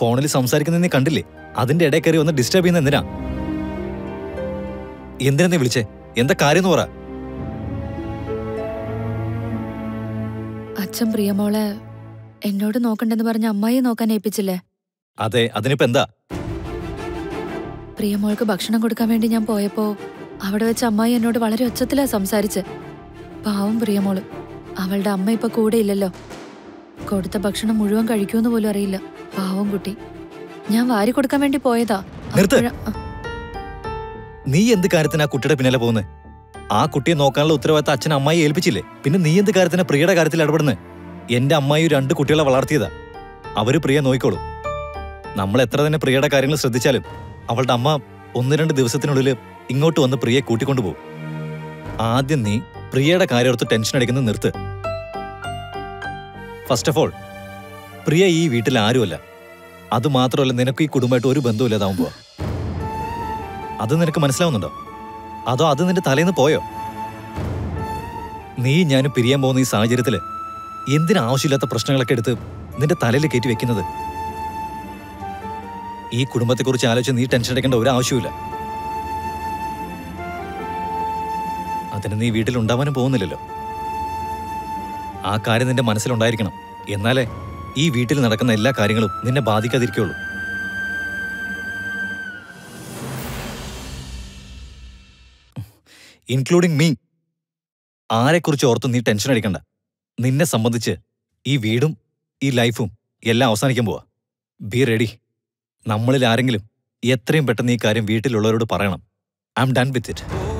ഫോണിൽ സംസാരിക്കുന്ന നീ കണ്ടില്ലേ അതിന്റെ ഇടയിൽ കയറി വന്ന് ഡിസ്റ്റർബ് ചെയ്യുന്ന എന്തിനാ എന്തിനാ നീ വിളിച്ചേ എന്താ കാര്യം എന്ന് പറ അച്ഛൻ പ്രിയമോളെ എന്നോട് നോക്കണ്ടെന്ന് പറഞ്ഞ അമ്മായിയെ നോക്കാൻ ഏൽപ്പിച്ചില്ലേ അതെ അതിനിപ്പോ എന്താ പ്രിയമോൾക്ക് ഭക്ഷണം കൊടുക്കാൻ വേണ്ടി ഞാൻ പോയപ്പോ അവിടെ വെച്ച് അമ്മായി എന്നോട് വളരെ ഒച്ചത്തിലാ സംസാരിച്ച് പാവം പ്രിയമോള് അവളുടെ അമ്മ ഇപ്പൊ കൂടെ ഇല്ലല്ലോ കൊടുത്ത ഭക്ഷണം മുഴുവൻ കഴിക്കുമെന്ന് പോലും അറിയില്ല പാവം കുട്ടി ഞാൻ വാരി കൊടുക്കാൻ വേണ്ടി പോയതാ നിർത്ത്. അപ്പോഴാ- അ, നീ എന്ത് കാര്യത്തിന് ആ കുട്ടിയുടെ പിന്നാലെ പോകുന്നത് ആ കുട്ടിയെ നോക്കാനുള്ള ഉത്തരവാദിത്തം അച്ഛൻ അമ്മായി ഏൽപ്പിച്ചില്ലേ പിന്നെ നീ എന്ത് കാര്യത്തിന് പ്രിയയുടെ കാര്യത്തിൽ ഇടപെടുന്നത് എന്റെ അമ്മായി രണ്ട് കുട്ടികളെ വളർത്തിയതാ അവര് പ്രിയ നോയിക്കോളൂ നമ്മൾ എത്ര തന്നെ പ്രിയയുടെ കാര്യങ്ങൾ ശ്രദ്ധിച്ചാലും അവളുടെ അമ്മ ഒന്ന് രണ്ട് ദിവസത്തിനുള്ളിൽ ഇങ്ങോട്ട് വന്ന് പ്രിയയെ കൂട്ടിക്കൊണ്ടുപോകും ആദ്യം നീ പ്രിയയുടെ കാര്യം ഓർത്ത് ടെൻഷൻ അടിക്കുന്നത് നിർത്ത് ഫസ്റ്റ് ഓഫ് ഓൾ പ്രിയ ഈ വീട്ടിൽ ആരുമല്ല അത് മാത്രമല്ല നിനക്ക് ഈ കുടുംബമായിട്ട് ഒരു ബന്ധവുമില്ലാതാവും പോവാ അത് നിനക്ക് മനസ്സിലാവുന്നുണ്ടോ അതോ അത് നിന്റെ തലേന്ന് പോയോ നീ ഞാനും പിരിയാൻ പോകുന്ന ഈ സാഹചര്യത്തില് എന്തിനാ ആവശ്യമില്ലാത്ത പ്രശ്നങ്ങളൊക്കെ എടുത്ത് നിന്റെ തലയിൽ കയറ്റി വെക്കുന്നത് ഈ കുടുംബത്തെക്കുറിച്ച് ആലോചിച്ച് നീ ടെൻഷൻ അടിക്കേണ്ട ഒരു ആവശ്യമില്ല അതിന് നീ വീട്ടിൽ ഉണ്ടാവാനും പോകുന്നില്ലല്ലോ ആ കാര്യം നിന്റെ മനസ്സിലുണ്ടായിരിക്കണം എന്നാലേ ഈ വീട്ടിൽ നടക്കുന്ന എല്ലാ കാര്യങ്ങളും നിന്നെ ബാധിക്കാതിരിക്കുള്ളൂ ഇൻക്ലൂഡിംഗ് മീ ആരെക്കുറിച്ച് ഓർത്ത് നീ ടെൻഷൻ അടിക്കണ്ട നിന്നെ സംബന്ധിച്ച് ഈ വീടും ഈ ലൈഫും എല്ലാം അവസാനിക്കാൻ പോവാ ബി റെഡി നമ്മളിൽ ആരെങ്കിലും എത്രയും പെട്ടെന്ന് ഈ കാര്യം വീട്ടിലുള്ളവരോട് പറയണം I'm done with it